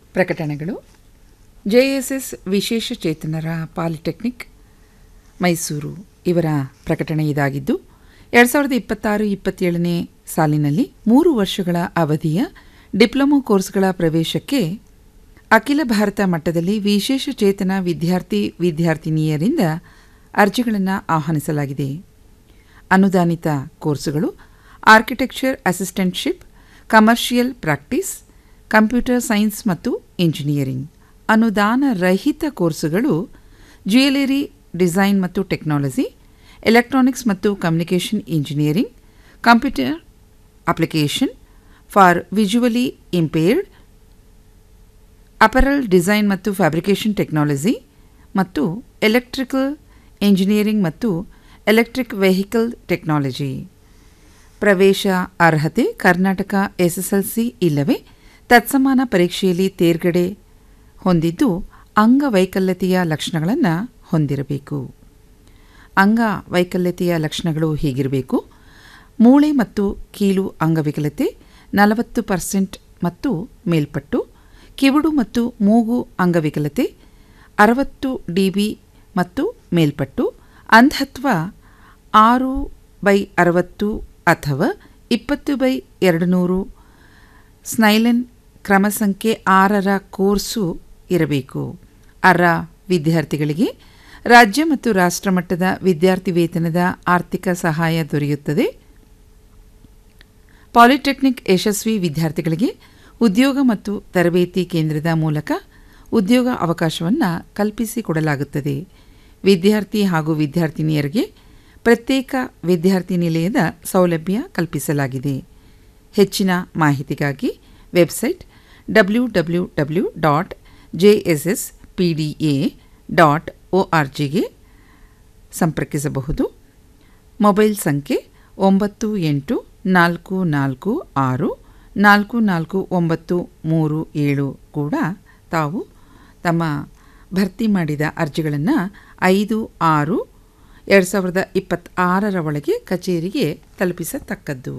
ಪ್ರಕಟಣೆಗಳು ಜೆಎಸ್ಎಸ್ ವಿಶೇಷ ಚೇತನರ ಪಾಲಿಟೆಕ್ನಿಕ್ ಮೈಸೂರು ಇವರ ಪ್ರಕಟಣೆ ಇದಾಗಿದ್ದು ಎರಡು ಸಾವಿರದ ಇಪ್ಪತ್ತಾರು ಇಪ್ಪತ್ತೇಳನೇ ಸಾಲಿನಲ್ಲಿ ಮೂರು ವರ್ಷಗಳ ಅವಧಿಯ ಡಿಪ್ಲೊಮೊ ಕೋರ್ಸ್ಗಳ ಪ್ರವೇಶಕ್ಕೆ ಅಖಿಲ ಭಾರತ ಮಟ್ಟದಲ್ಲಿ ವಿಶೇಷ ಚೇತನ ವಿದ್ಯಾರ್ಥಿ ವಿದ್ಯಾರ್ಥಿನಿಯರಿಂದ ಅರ್ಜಿಗಳನ್ನು ಆಹ್ವಾನಿಸಲಾಗಿದೆ ಅನುದಾನಿತ ಕೋರ್ಸುಗಳು architecture assistantship commercial practice computer science ಮತ್ತು ಇಂಜಿನಿಯರಿಂಗ್ ಅನುದಾನ ರಹಿತ ಕೋರ್ಸುಗಳು ಜ್ಯುವೆಲರಿ ಡಿಸೈನ್ ಮತ್ತು ಟೆಕ್ನಾಲಜಿ ಎಲೆಕ್ಟ್ರಾನಿಕ್ಸ್ ಮತ್ತು communication engineering computer application for visually impaired apparel design ಮತ್ತು ಫ್ಯಾಬ್ರಿಕೇಷನ್ ಟೆಕ್ನಾಲಜಿ ಮತ್ತು ಎಲೆಕ್ಟ್ರಿಕಲ್ ಇಂಜಿನಿಯರಿಂಗ್ ಮತ್ತು ಎಲೆಕ್ಟ್ರಿಕ್ ವೆಹಿಕಲ್ ಟೆಕ್ನಾಲಜಿ ಪ್ರವೇಶ ಅರ್ಹತೆ ಕರ್ನಾಟಕ ಎಸ್ಎಸ್ಎಲ್ಸಿ ಇಲ್ಲವೇ ತತ್ಸಮಾನ ಪರೀಕ್ಷೆಯಲ್ಲಿ ತೇರ್ಗಡೆ ಹೊಂದಿದ್ದು ಅಂಗವೈಕಲ್ಯತೆಯ ಲಕ್ಷಣಗಳನ್ನು ಹೊಂದಿರಬೇಕು ಅಂಗವೈಕಲ್ಯತೆಯ ಲಕ್ಷಣಗಳು ಹೀಗಿರಬೇಕು ಮೂಳೆ ಮತ್ತು ಕೀಲು ಅಂಗವಿಕಲತೆ ನಲವತ್ತು ಪರ್ಸೆಂಟ್ ಮತ್ತು ಮೇಲ್ಪಟ್ಟು ಕಿವುಡು ಮತ್ತು ಮೂಗು ಅಂಗವಿಕಲತೆ ಅರವತ್ತು ಡಿ ಬಿ ಮತ್ತು ಮೇಲ್ಪಟ್ಟು ಅಂಧತ್ವ ಆರು ಬೈ ಅರವತ್ತು ಅಥವಾ ಇಪ್ಪತ್ತು ಬೈ ಎರಡು ನೂರು ಸ್ನೈಲೆನ್ ಕ್ರಮ ಸಂಖ್ಯೆ ಆರರ ಕೋರ್ಸು ಇರಬೇಕು ಅರ್ಹ ವಿದ್ಯಾರ್ಥಿಗಳಿಗೆ ರಾಜ್ಯ ಮತ್ತು ರಾಷ್ಟ್ರಮಟ್ಟದ ವಿದ್ಯಾರ್ಥಿ ವೇತನದ ಆರ್ಥಿಕ ಸಹಾಯ ದೊರೆಯುತ್ತದೆ ಪಾಲಿಟೆಕ್ನಿಕ್ ಯಶಸ್ವಿ ವಿದ್ಯಾರ್ಥಿಗಳಿಗೆ ಉದ್ಯೋಗ ಮತ್ತು ತರಬೇತಿ ಕೇಂದ್ರದ ಮೂಲಕ ಉದ್ಯೋಗ ಅವಕಾಶವನ್ನು ಕಲ್ಪಿಸಿಕೊಡಲಾಗುತ್ತದೆ ವಿದ್ಯಾರ್ಥಿ ಹಾಗೂ ವಿದ್ಯಾರ್ಥಿನಿಯರಿಗೆ ಪ್ರತ್ಯೇಕ ವಿದ್ಯಾರ್ಥಿ ನಿಲಯದ ಸೌಲಭ್ಯ ಕಲ್ಪಿಸಲಾಗಿದೆ ಹೆಚ್ಚಿನ ಮಾಹಿತಿಗಾಗಿ website W W W dot J S S P D A dot O R ಜಿಗೆ ಸಂಪರ್ಕಿಸಬಹುದು ಮೊಬೈಲ್ ಸಂಖ್ಯೆ ಒಂಬತ್ತು ಎಂಟು ನಾಲ್ಕು ನಾಲ್ಕು ಆರು ನಾಲ್ಕು ನಾಲ್ಕು ಒಂಬತ್ತು ಮೂರು ಏಳು ಕೂಡ ತಾವು ತಮ್ಮ ಭರ್ತಿ ಮಾಡಿದ ಅರ್ಜಿಗಳನ್ನು ಐದು ಆರು ಎರಡು ಸಾವಿರದ ಇಪ್ಪತ್ತಾರರ ಒಳಗೆ ಕಚೇರಿಗೆ ತಲುಪಿಸತಕ್ಕದ್ದು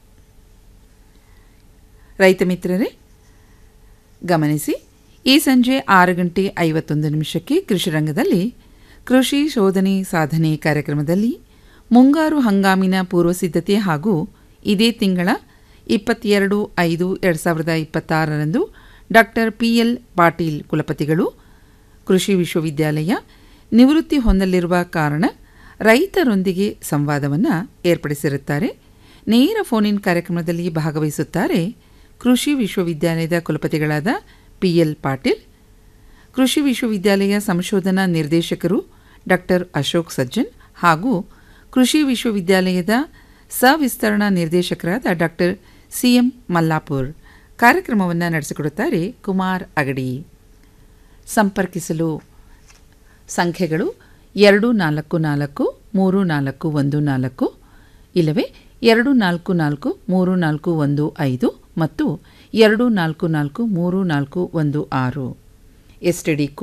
ರೈತ ಮಿತ್ರರೇ ಗಮನಿಸಿ ಈ ಸಂಜೆ ಆರು ಗಂಟೆ ಐವತ್ತೊಂದು ನಿಮಿಷಕ್ಕೆ ಕೃಷಿ ರಂಗದಲ್ಲಿ ಕೃಷಿ ಶೋಧನೆ ಸಾಧನೆ ಕಾರ್ಯಕ್ರಮದಲ್ಲಿ ಮುಂಗಾರು ಹಂಗಾಮಿನ ಪೂರ್ವಸಿದ್ಧತೆ ಹಾಗೂ ಇದೇ ತಿಂಗಳ ಇಪ್ಪತ್ತೆರಡು ಐದು ಎರಡು ಸಾವಿರದ ಇಪ್ಪತ್ತಾರರಂದು ಡಾಕ್ಟರ್ ಪಿ ಎಲ್ ಪಾಟೀಲ್ ಕುಲಪತಿಗಳು ಕೃಷಿ ವಿಶ್ವವಿದ್ಯಾಲಯ ನಿವೃತ್ತಿ ಹೊಂದಲಿರುವ ಕಾರಣ ರೈತರೊಂದಿಗೆ ಸಂವಾದವನ್ನು ಏರ್ಪಡಿಸಿರುತ್ತಾರೆ ನೇರ ಫೋನ್ ಇನ್ ಕಾರ್ಯಕ್ರಮದಲ್ಲಿ ಭಾಗವಹಿಸುತ್ತಾರೆ ಕೃಷಿ ವಿಶ್ವವಿದ್ಯಾಲಯದ ಕುಲಪತಿಗಳಾದ ಪಿ ಎಲ್ ಪಾಟೀಲ್ ಕೃಷಿ ವಿಶ್ವವಿದ್ಯಾಲಯ ಸಂಶೋಧನಾ ನಿರ್ದೇಶಕರು ಡಾಕ್ಟರ್ ಅಶೋಕ್ ಸಜ್ಜನ್ ಹಾಗೂ ಕೃಷಿ ವಿಶ್ವವಿದ್ಯಾಲಯದ ಸವಿಸ್ತರಣಾ ನಿರ್ದೇಶಕರಾದ ಡಾಕ್ಟರ್ ಸಿ ಎಂ ಮಲ್ಲಾಪುರ್ ಕಾರ್ಯಕ್ರಮವನ್ನು ನಡೆಸಿಕೊಡುತ್ತಾರೆ ಕುಮಾರ್ ಅಗಡಿ ಸಂಪರ್ಕಿಸಲು ಸಂಖ್ಯೆಗಳು ಎರಡು ನಾಲ್ಕು ನಾಲ್ಕು ಮೂರು ನಾಲ್ಕು ಒಂದು ನಾಲ್ಕು ಇಲ್ಲವೇ ಎರಡು ನಾಲ್ಕು ನಾಲ್ಕು ಮೂರು ನಾಲ್ಕು ಒಂದು ಐದು ಮತ್ತು ಎರಡು ನಾಲ್ಕು ನಾಲ್ಕು ಮೂರು ನಾಲ್ಕು ಒಂದು ಆರು ಎಸ್ ಟಿ ಡಿ